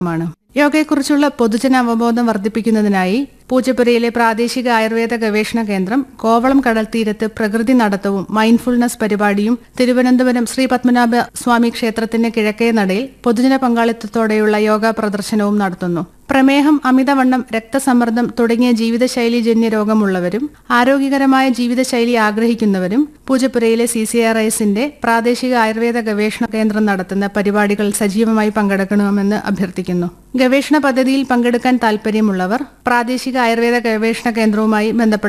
മാണ് യോഗയെക്കുറിച്ചുള്ള പൊതുജന അവബോധം വർദ്ധിപ്പിക്കുന്നതിനായി പൂജപ്പുരയിലെ പ്രാദേശിക ആയുർവേദ ഗവേഷണ കേന്ദ്രം കോവളം കടൽ തീരത്ത് പ്രകൃതി നടത്തവും മൈൻഡ്ഫുൾനെസ് പരിപാടിയും തിരുവനന്തപുരം ശ്രീ പത്മനാഭ സ്വാമി ക്ഷേത്രത്തിന്റെ കിഴക്കേ നടയിൽ പൊതുജന പങ്കാളിത്തത്തോടെയുള്ള യോഗ പ്രദർശനവും നടത്തുന്നു പ്രമേഹം അമിതവണ്ണം രക്തസമ്മർദ്ദം തുടങ്ങിയ ജീവിതശൈലീജന്യ രോഗമുള്ളവരും ആരോഗ്യകരമായ ജീവിതശൈലി ആഗ്രഹിക്കുന്നവരും പൂജപ്പുരയിലെ സി സി ആർ ഐസിന്റെ പ്രാദേശിക ആയുർവേദ ഗവേഷണ കേന്ദ്രം നടത്തുന്ന പരിപാടികൾ സജീവമായി പങ്കെടുക്കണമെന്ന് അഭ്യർത്ഥിക്കുന്നു ഗവേഷണ പദ്ധതിയിൽ പങ്കെടുക്കാൻ താൽപ്പര്യമുള്ളവർ പ്രാദേശിക ആയുർവേദ ഗവേഷണ കേന്ദ്രവുമായി ബന്ധപ്പെടാൻ